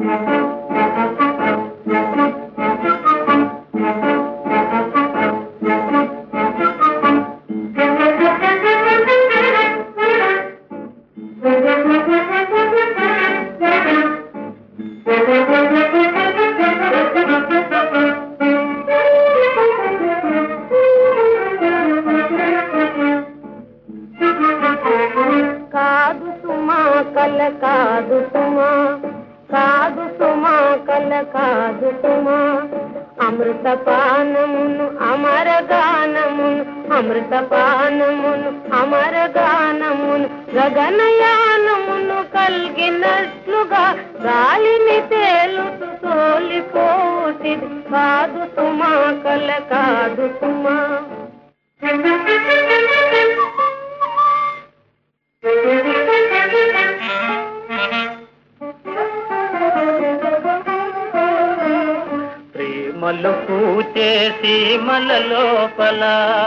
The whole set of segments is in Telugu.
కాదు సుమా కల కాదు సుమా కాదు సుమా కల కాదు సుమా అమృత పానమును అమర గానమును అమృత పానమును అమర గానమును గగనయానమును కలిగినట్లుగా గాలిని తేలుతూ తోలిపోతిది కాదు సుమా కల కాదు సుమా ప్రేమలు పూచే సీమల లోపల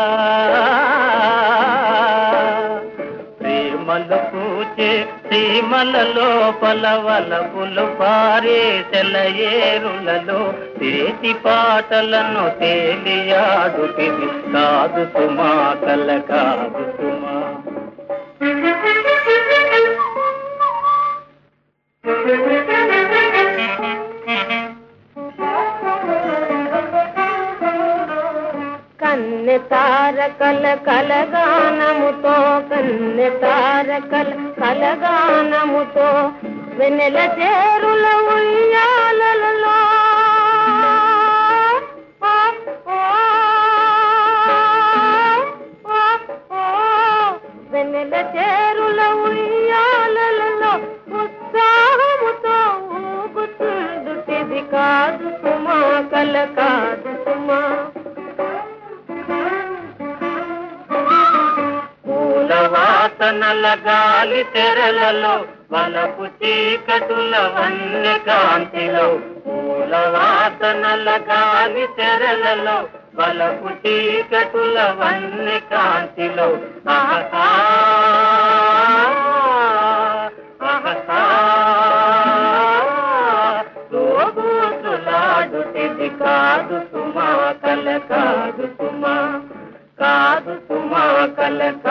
ప్రేమలు పూచే సీమల లోపల వలపులు పారే సెలయేరులలో తేటి పాటలను తేలియాడుటిది కాదు సుమా కల కాదు సుమా కన్నె తారకల కలగానముతో కన్నె తారకల కలగానముతో వెన్నెల చేరుల ఉయ్యాలలో వెన్నెల చేరుల ఉయ్యాలలో ఉత్సాహముతో ఊగుతుండుటిది కాదు సుమా కల కాదు సుమా పూల వాసనల గాలి తెరలలో వలపు చీకటుల వన్య కాంతిలో పూల వాసనల గాలి తెరలలో వలపు చీకటుల వన్య కాంతిలో ఆహా ఆహా తోబూతులాడుటిది కాదు సుమా కల కాదు సుమా కాదు సుమా కల